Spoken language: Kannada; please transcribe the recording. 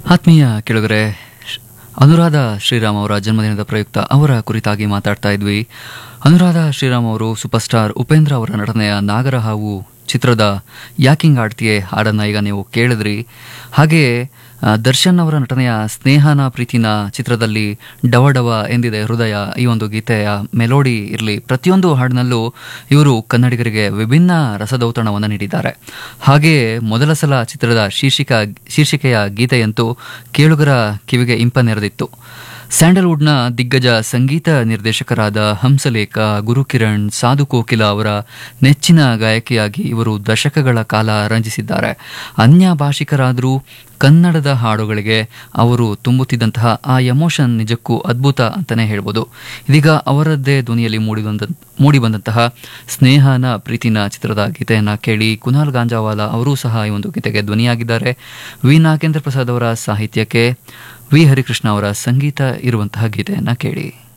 ಆತ್ಮೀಯ ಕೆಳಗರೆ ಶ್- ಅನುರಾಧ ಶ್ರೀರಾಮ್ ಅವರ ಜನ್ಮದಿನದ ಪ್ರಯುಕ್ತ ಅವರ ಕುರಿತಾಗಿ ಮಾತಾಡ್ತಾ ಇದ್ವಿ ಅನುರಾಧ ಶ್ರೀರಾಮ್ ಅವರು ಸೂಪರ್ ಸ್ಟಾರ್ ಉಪೇಂದ್ರ ಅವರ ನಟನೆಯ ನಾಗರಹಾವು ಚಿತ್ರದ ಯಾಕಿಂಗ್ ಆಡ್ತಿಯೇ ಹಾಡನ್ನು ಈಗ ನೀವು ಕೇಳಿದ್ರಿ ಹಾಗೆಯೇ ಆ, ದರ್ಶನ್ ಅವರ ನಟನೆಯ ಸ್ನೇಹನ ಪ್ರೀತಿನ ಚಿತ್ರದಲ್ಲಿ ಡವ ಡವ ಎಂದಿದೆ ಹೃದಯ ಈ ಒಂದು ಗೀತೆಯ ಮೆಲೋಡಿ ಇರಲಿ ಪ್ರತಿಯೊಂದು ಹಾಡಿನಲ್ಲೂ ಇವರು ಕನ್ನಡಿಗರಿಗೆ ವಿಭಿನ್ನ ರಸದೌತಣವನ್ನು ನೀಡಿದ್ದಾರೆ ಹಾಗೆಯೇ ಮೊದಲ ಸಲ ಚಿತ್ರದ ಶೀರ್ಷಿಕ ಶೀರ್ಷಿಕೆಯ ಗೀತೆಯಂತೂ ಕೇಳುಗರ ಕಿವಿಗೆ ಇಂಪ ನೆರೆದಿತ್ತು ಸ್ಯಾಂಡಲ್ವುಡ್ನ ದಿಗ್ಗಜ ಸಂಗೀತ ನಿರ್ದೇಶಕರಾದ ಹಂಸಲೇಖ ಗುರುಕಿರಣ್ ಸಾಧು ಕೋಕಿಲ ಅವರ ನೆಚ್ಚಿನ ಗಾಯಕಿಯಾಗಿ ಇವರು ದಶಕಗಳ ಕಾಲ ರಂಜಿಸಿದ್ದಾರೆ ಅನ್ಯ ಭಾಷಿಕರಾದರೂ ಕನ್ನಡದ ಹಾಡುಗಳಿಗೆ ಅವರು ತುಂಬುತ್ತಿದ್ದಂತಹ ಆ ಎಮೋಷನ್ ನಿಜಕ್ಕೂ ಅದ್ಭುತ ಅಂತಲೇ ಹೇಳ್ಬೋದು ಇದೀಗ ಅವರದ್ದೇ ಧ್ವನಿಯಲ್ಲಿ ಮೂಡಿಬಂದ ಮೂಡಿಬಂದಂತಹ ಸ್ನೇಹನ ಪ್ರೀತಿನ ಚಿತ್ರದ ಗೀತೆಯನ್ನು ಕೇಳಿ ಕುನಾಲ್ ಗಾಂಜಾವಾಲ ಅವರೂ ಸಹ ಈ ಒಂದು ಗೀತೆಗೆ ಧ್ವನಿಯಾಗಿದ್ದಾರೆ ವಿ ನಾಗೇಂದ್ರ ಪ್ರಸಾದ್ ಅವರ ಸಾಹಿತ್ಯಕ್ಕೆ ವಿ ಹರಿಕೃಷ್ಣ ಅವರ ಸಂಗೀತ ಇರುವಂತಹ ಗೀತೆಯನ್ನು ಕೇಳಿ